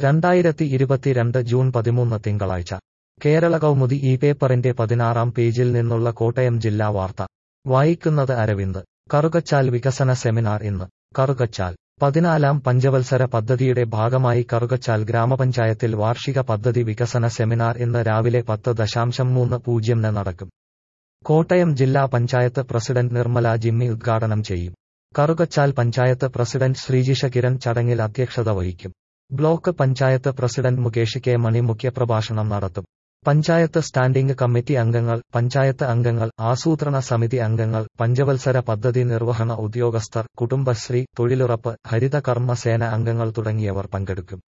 രണ്ടായിരത്തി ഇരുപത്തിരണ്ട് ജൂൺ പതിമൂന്ന് തിങ്കളാഴ്ച കേരള കൗമുദി ഈ പേപ്പറിന്റെ പതിനാറാം പേജിൽ നിന്നുള്ള കോട്ടയം ജില്ലാ വാർത്ത വായിക്കുന്നത് അരവിന്ദ് കറുകച്ചാൽ വികസന സെമിനാർ ഇന്ന് കറുകച്ചാൽ പതിനാലാം പഞ്ചവത്സര പദ്ധതിയുടെ ഭാഗമായി കറുകച്ചാൽ ഗ്രാമപഞ്ചായത്തിൽ വാർഷിക പദ്ധതി വികസന സെമിനാർ ഇന്ന് രാവിലെ പത്ത് ദശാംശം മൂന്ന് പൂജ്യംന് നടക്കും കോട്ടയം ജില്ലാ പഞ്ചായത്ത് പ്രസിഡന്റ് നിർമ്മല ജിമ്മി ഉദ്ഘാടനം ചെയ്യും കറുകച്ചാൽ പഞ്ചായത്ത് പ്രസിഡന്റ് ശ്രീജിഷ കിരൺ ചടങ്ങിൽ അധ്യക്ഷത വഹിക്കും block panchayat president Mukesh K Mani മുഖ്യപ്രഭാഷണം നടത്തും പഞ്ചായത്ത് സ്റ്റാൻഡിംഗ് കമ്മിറ്റി അംഗങ്ങൾ പഞ്ചായത്ത് അംഗങ്ങൾ ആസൂത്രണ സമിതി അംഗങ്ങൾ പഞ്ചവത്സര പദ്ധതി നിർവഹണ ഉദ്യോഗസ്ഥർ കുടുംബശ്രീ തൊഴിലുറപ്പ് ഹരിത കർമ്മ സേന അംഗങ്ങൾ തുടങ്ങിയവർ പങ്കെടുക്കും